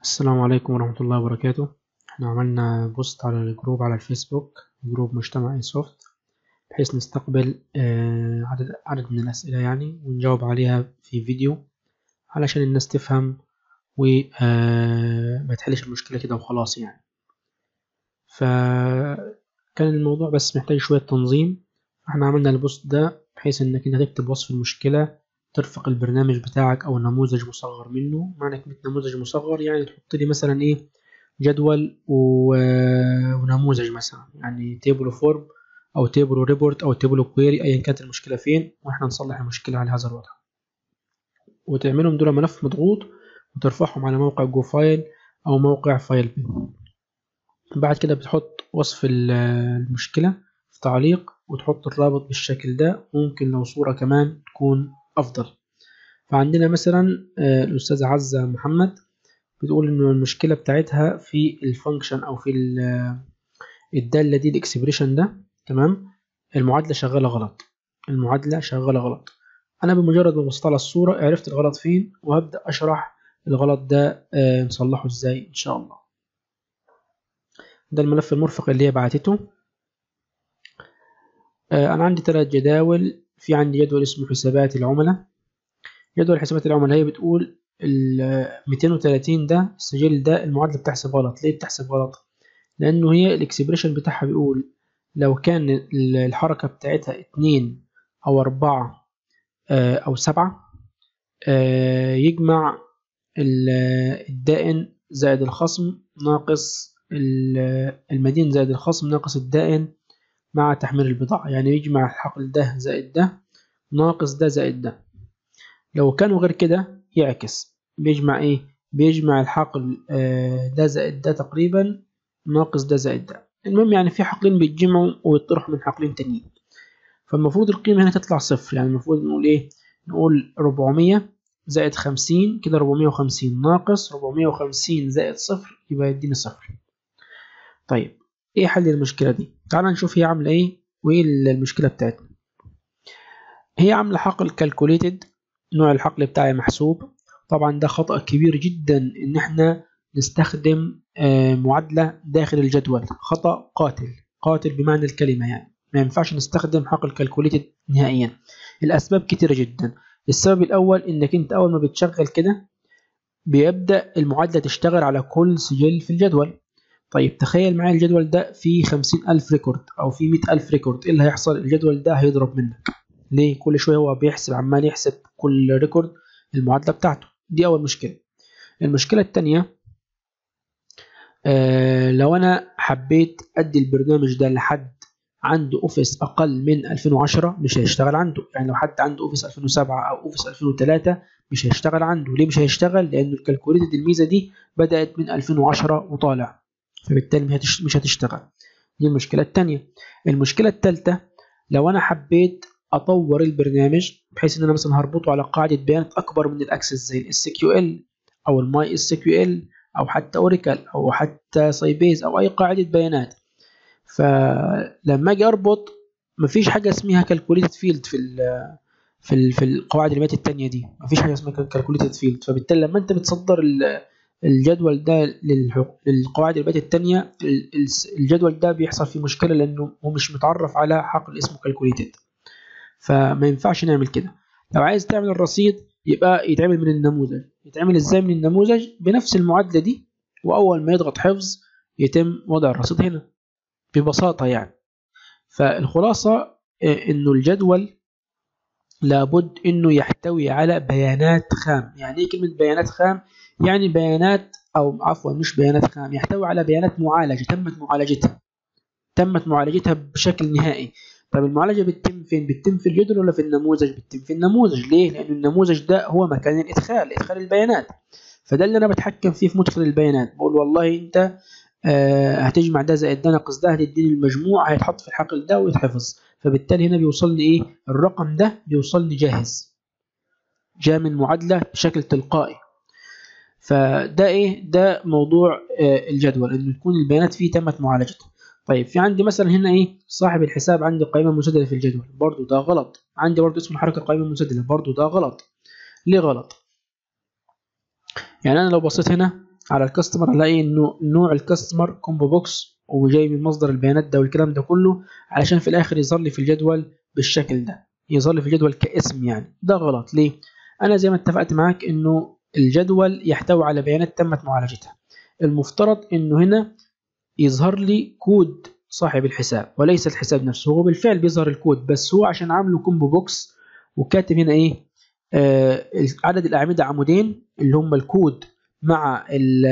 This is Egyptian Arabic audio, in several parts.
السلام عليكم ورحمة الله وبركاته احنا عملنا بوست على الجروب على الفيسبوك جروب مجتمع سوفت بحيث نستقبل آه، عدد عدد من الأسئلة يعني ونجاوب عليها في فيديو علشان الناس تفهم وما تحلش المشكلة كده وخلاص يعني فكان الموضوع بس محتاج شوية تنظيم احنا عملنا البوست ده بحيث انك انت تكتب وصف المشكلة ترفق البرنامج بتاعك او نموذج مصغر منه معنى كلمة نموذج مصغر يعني تحط لي مثلا ايه جدول و... ونموذج مثلا يعني تيبل فورم او تيبل ريبورت او تيبل كويري ايا كانت المشكلة فين واحنا نصلح المشكلة على هذا الوضع وتعملهم دول ملف مضغوط وترفعهم على موقع جو فايل او موقع فايل بي بعد كده بتحط وصف المشكلة في تعليق وتحط الرابط بالشكل ده ممكن لو صورة كمان تكون أفضل فعندنا مثلا الأستاذة عزة محمد بتقول إنه المشكلة بتاعتها في الفانكشن أو في الدالة دي الإكسبريشن ده تمام المعادلة شغالة غلط المعادلة شغالة غلط أنا بمجرد ما بصيت على الصورة عرفت الغلط فين وهبدأ أشرح الغلط ده نصلحه إزاي إن شاء الله ده الملف المرفق اللي هي بعتته أنا عندي ثلاث جداول في عندي جدول اسمه حسابات العملاء جدول حسابات العملاء هي بتقول ال 230 ده السجل ده المعادلة بتحسب غلط ليه بتحسب غلط لأنه هي الإكسبريشن بتاعها بيقول لو كان الحركة بتاعتها اتنين أو أربعة أو سبعة يجمع الدائن زائد الخصم ناقص المدين زائد الخصم ناقص الدائن مع تحميل البضاعة يعني يجمع الحقل ده زائد ده ناقص ده زائد ده لو كانوا غير كده يعكس بيجمع ايه بيجمع الحقل ده زائد ده تقريبا ناقص ده زائد ده المهم يعني في حقلين بيتجمعوا ويطرحوا من حقلين تانيين فالمفروض القيمة هنا تطلع صفر يعني المفروض نقول ايه نقول 400 زائد 50 كده 450 ناقص 450 زائد صفر يبقى يديني صفر طيب ايه حل المشكلة دي تعال نشوف هي عاملة ايه وايه المشكلة بتاعتنا هي عاملة حقل كالكوليتد نوع الحقل بتاعي محسوب طبعا ده خطأ كبير جدا ان احنا نستخدم معادلة داخل الجدول خطأ قاتل قاتل بمعنى الكلمة يعني ما ينفعش نستخدم حقل كالكوليتد نهائيا الاسباب كتيرة جدا السبب الاول انك انت اول ما بتشغل كده بيبدأ المعادلة تشتغل على كل سجل في الجدول طيب تخيل معايا الجدول ده فيه خمسين ألف ريكورد أو فيه مئة ألف ريكورد إيه اللي هيحصل الجدول ده هيضرب منك ليه كل شوية هو بيحسب عمال يحسب كل ريكورد المعادلة بتاعته دي أول مشكلة المشكلة التانية آه لو أنا حبيت أدي البرنامج ده لحد عنده اوفيس اقل من 2010 مش هيشتغل عنده يعني لو حد عنده اوفيس 2007 او اوفيس 2003 مش هيشتغل عنده ليه مش هيشتغل لان الكالكوليتد الميزه دي بدات من 2010 وطالع فبالتالي مش هتشتغل دي المشكله الثانيه المشكله الثالثه لو انا حبيت اطور البرنامج بحيث ان انا مثلا هربطه على قاعده بيانات اكبر من الاكسس زي الاس كيو ال او الماي اس كيو ال او حتى اوراكل او حتى سايبيز او اي قاعده بيانات فلما اجي اربط مفيش حاجه اسمها كالكوليتد فيلد في ال في ال في القواعد البيانات الثانيه دي مفيش حاجه اسمها كالكوليتد فيلد فبالتالي لما انت بتصدر الجدول ده للقواعد البيانات الثانيه الجدول ده بيحصل فيه مشكله لانه هو مش متعرف على حقل اسمه كالكوليتد فما ينفعش نعمل كده لو عايز تعمل الرصيد يبقى يتعمل من النموذج يتعمل ازاي من النموذج بنفس المعادله دي واول ما يضغط حفظ يتم وضع الرصيد هنا ببساطة يعني فالخلاصة انه الجدول لابد انه يحتوي على بيانات خام يعني ايه كلمة بيانات خام يعني بيانات او عفوا مش بيانات خام يحتوي على بيانات معالجة تمت معالجتها تمت معالجتها بشكل نهائي طب المعالجة بتتم فين بتتم في الجدول ولا في النموذج بتتم في النموذج ليه لان النموذج ده هو مكان الادخال ادخال البيانات فده اللي انا بتحكم فيه في مدخل البيانات بقول والله انت آه هتجمع ده زائد ده ناقص ده هتديني المجموع هيتحط في الحقل ده ويتحفظ فبالتالي هنا بيوصل لي ايه الرقم ده بيوصل لي جاهز جاء من معادلة بشكل تلقائي فده ايه ده موضوع آه الجدول انه تكون البيانات فيه تمت معالجتها طيب في عندي مثلا هنا ايه صاحب الحساب عندي قائمة مسجلة في الجدول برضو ده غلط عندي برضو اسم الحركة قائمة مسجلة برضو ده غلط ليه غلط يعني انا لو بصيت هنا على الكاستمر هلاقي انه نوع الكاستمر كومبو بوكس وجاي من مصدر البيانات ده والكلام ده كله علشان في الاخر يظهر لي في الجدول بالشكل ده يظهر لي في الجدول كاسم يعني ده غلط ليه انا زي ما اتفقت معاك انه الجدول يحتوي على بيانات تمت معالجتها المفترض انه هنا يظهر لي كود صاحب الحساب وليس الحساب نفسه هو بالفعل بيظهر الكود بس هو عشان عامله كومبو بوكس وكاتب هنا ايه آه عدد الاعمده عمودين اللي هم الكود مع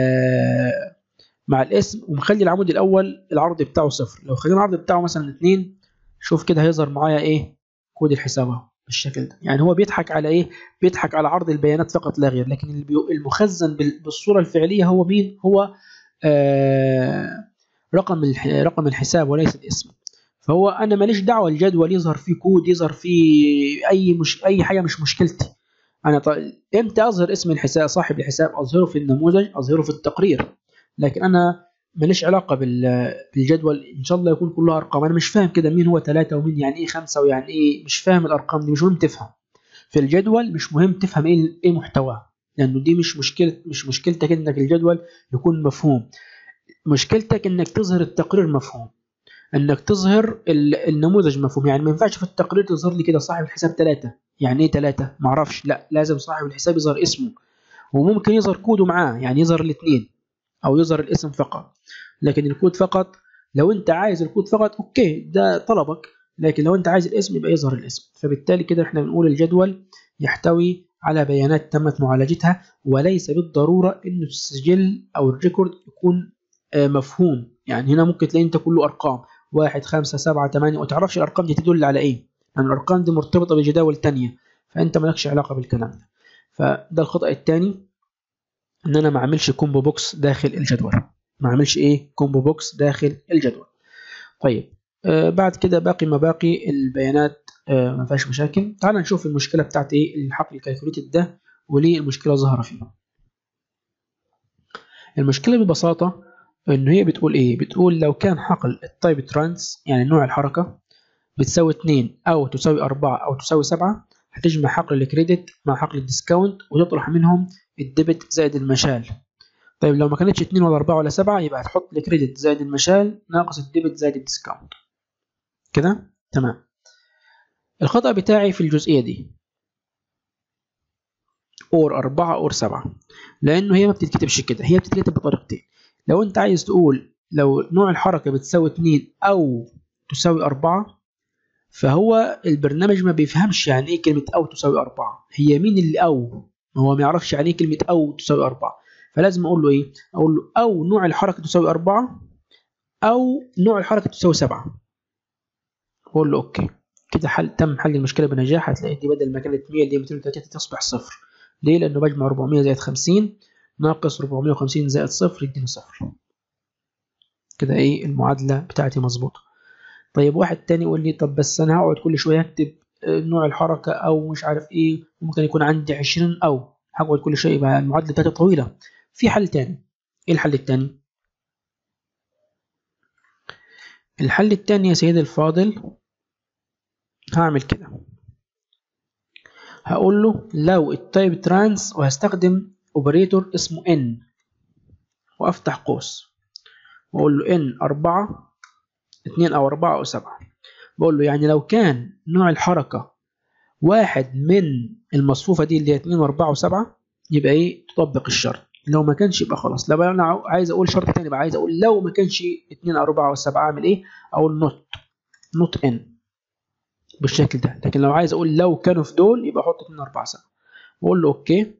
مع الاسم ومخلي العمود الاول العرض بتاعه صفر لو خلينا العرض بتاعه مثلا اتنين شوف كده هيظهر معايا ايه كود الحساب اهو بالشكل ده يعني هو بيضحك على ايه بيضحك على عرض البيانات فقط لا غير لكن المخزن بالصوره الفعليه هو مين هو آه رقم رقم الحساب وليس الاسم فهو انا ماليش دعوه الجدول يظهر فيه كود يظهر فيه اي مش اي حاجه مش مشكلتي انا ط... امتى اظهر اسم الحساب صاحب الحساب اظهره في النموذج اظهره في التقرير لكن انا ماليش علاقه بالجدول ان شاء الله يكون كلها ارقام انا مش فاهم كده مين هو ثلاثة ومين يعني ايه خمسة ويعني ايه مش فاهم الارقام دي مش مهم تفهم في الجدول مش مهم تفهم ايه ايه محتواه لانه دي مش مشكله مش مشكلتك انك الجدول يكون مفهوم مشكلتك انك تظهر التقرير مفهوم انك تظهر النموذج مفهوم يعني ما ينفعش في التقرير تظهر لي كده صاحب الحساب ثلاثة يعني ايه ثلاثة معرفش لا لازم صاحب الحساب يظهر اسمه وممكن يظهر كوده معاه يعني يظهر الاثنين او يظهر الاسم فقط لكن الكود فقط لو انت عايز الكود فقط اوكي ده طلبك لكن لو انت عايز الاسم يبقى يظهر الاسم فبالتالي كده احنا بنقول الجدول يحتوي على بيانات تمت معالجتها وليس بالضرورة انه السجل او الريكورد يكون مفهوم يعني هنا ممكن تلاقي انت كله ارقام واحد خمسة سبعة تمانية وتعرفش الارقام دي تدل على ايه يعني الارقام دي مرتبطة بجداول تانية فانت مالكش علاقة بالكلام ده فده الخطأ الثاني ان انا ما اعملش كومبو بوكس داخل الجدول ما اعملش ايه كومبو بوكس داخل الجدول طيب آه بعد كده باقي ما باقي البيانات آه ما فيهاش مشاكل تعال نشوف المشكله بتاعت ايه الحقل الكالكوليتد ده وليه المشكله ظاهره فيه المشكله ببساطه ان هي بتقول ايه بتقول لو كان حقل التايب ترانس يعني نوع الحركه بتساوي 2 او تساوي 4 او تساوي 7 هتجمع حقل الكريدت مع حقل الديسكاونت وتطرح منهم الديبت زائد المشال طيب لو ما كانتش 2 ولا 4 ولا 7 يبقى هتحط الكريدت زائد المشال ناقص الديبت زائد الديسكاونت كده تمام الخطأ بتاعي في الجزئية دي اور 4 اور 7 لأنه هي ما بتتكتبش كده هي بتتكتب بطريقتين لو أنت عايز تقول لو نوع الحركة بتساوي 2 أو تساوي 4 فهو البرنامج ما بيفهمش يعني ايه كلمة أو تساوي 4 هي مين اللي أو هو ما يعرفش يعني ايه كلمة أو تساوي 4 فلازم أقول له إيه أقول له أو نوع الحركة تساوي 4 أو نوع الحركة تساوي 7 أقول له أوكي كده حل تم حل المشكلة بنجاح هتلاقي دي بدل ما كانت 100 اللي هي 230 تصبح صفر ليه؟ لأنه بجمع 400 زائد 50 ناقص 450 زائد صفر يديني صفر كده إيه المعادلة بتاعتي مظبوطة طيب واحد تاني يقول لي طب بس أنا هقعد كل شوية أكتب نوع الحركة أو مش عارف إيه ممكن يكون عندي 20 أو هقعد كل شوية يبقى المعادلة بتاعتي طويلة في حل تاني إيه الحل التاني؟ الحل التاني يا سيدي الفاضل هعمل كده هقول له لو التايب ترانس وهستخدم اوبريتور اسمه ان وافتح قوس واقول له ان أربعة اتنين او أربعة او سبعة بقول له يعني لو كان نوع الحركة واحد من المصفوفة دي اللي هي اتنين واربعة وسبعة يبقى ايه تطبق الشرط لو ما كانش يبقى خلاص لو انا عايز اقول شرط تاني يبقى عايز اقول لو ما كانش اتنين او أربعة او سبعة اعمل ايه اقول نوت نوت ان بالشكل ده لكن لو عايز اقول لو كانوا في دول يبقى احط 2 4 7 واقول له اوكي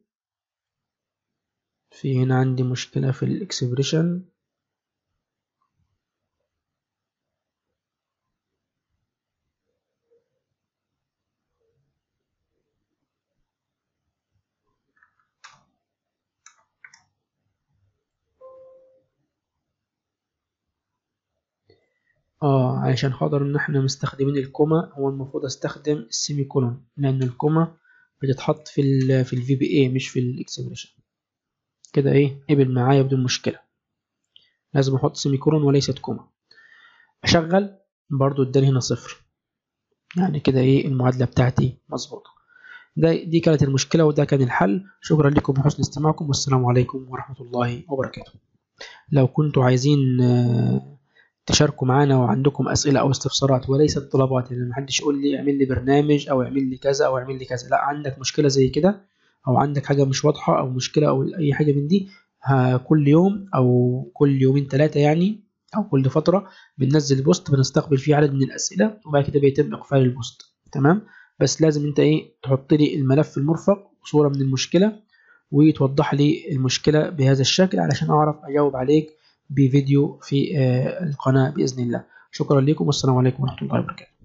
في هنا عندي مشكله في الاكسبريشن اه عشان خاطر ان احنا مستخدمين الكوما هو المفروض استخدم السيمي كولون لان الكوما بتتحط في ال في الفي بي اي مش في الاكسبريشن كده ايه قبل معايا بدون مشكله لازم احط سيمي كولون وليست كوما اشغل برضو اداني هنا صفر يعني كده ايه المعادله بتاعتي مظبوطه ده دي كانت المشكلة وده كان الحل شكرا لكم لحسن استماعكم والسلام عليكم ورحمة الله وبركاته لو كنتوا عايزين تشاركوا معانا وعندكم أسئلة أو استفسارات وليست طلبات يعني محدش يقول لي اعمل لي برنامج أو اعمل لي كذا أو اعمل لي كذا لا عندك مشكلة زي كده أو عندك حاجة مش واضحة أو مشكلة أو أي حاجة من دي كل يوم أو كل يومين ثلاثة يعني أو كل فترة بننزل بوست بنستقبل فيه عدد من الأسئلة وبعد كده بيتم إقفال البوست تمام بس لازم أنت إيه تحط لي الملف المرفق وصورة من المشكلة وتوضح لي المشكلة بهذا الشكل علشان أعرف أجاوب عليك بفيديو في القناة بإذن الله شكرا لكم والسلام عليكم ورحمة الله وبركاته